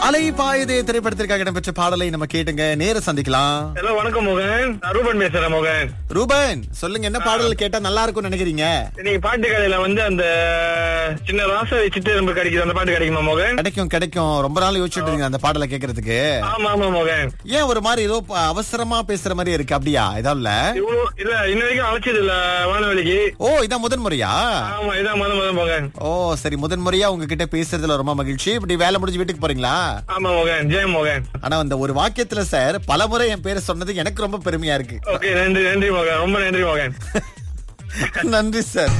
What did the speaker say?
அலைபாயுதே திரைப்படத்திற்காக இடம்பெற்ற பாடலை நம்ம கேட்டுங்க நேர சந்திக்கலாம் ஹலோ வணக்கம் மோகன் நான் ரூபன் பேசுறேன் மோகன் ரூபன் சொல்லுங்க என்ன பாடல் கேட்டா நல்லா இருக்கும்னு நினைக்கிறீங்க இன்னைக்கு பாட்டு கடையில வந்து அந்த சின்ன ராசை வச்சுட்டு நம்ம கிடைக்குது அந்த பாட்டு கிடைக்குமா மோகன் கிடைக்கும் கிடைக்கும் ரொம்ப நாள் யோசிச்சுட்டு இருக்கீங்க அந்த பாடலை கேக்குறதுக்கு ஆமா ஆமா மோகன் ஏன் ஒரு மாதிரி ஏதோ ப- அவசரமா பேசுற மாதிரி இருக்கு அப்படியா இதான் இல்ல இவ்வளவு இல்ல இன்ன வரைக்கும் அழைச்சது இல்ல வானவெளிக்கு ஓ இதான் முதன் முறையா ஆமா இதான் முத முத மோகன் ஓ சரி முதன் முறையா உங்ககிட்ட பேசுறதுல ரொம்ப மகிழ்ச்சி இப்படி வேலை முடிஞ்சு வீட்டுக்கு போறீங்களா ஆமா மோகன் ஜெயம் மோகன் ஆனா அந்த ஒரு வாக்கியத்துல சார் பல முறை என் பேரை சொன்னது எனக்கு ரொம்ப பெருமையா இருக்கு ஓகே நன்றி நன்றி மோகன் ரொம்ப நன்றி மோகன் நன்றி சார்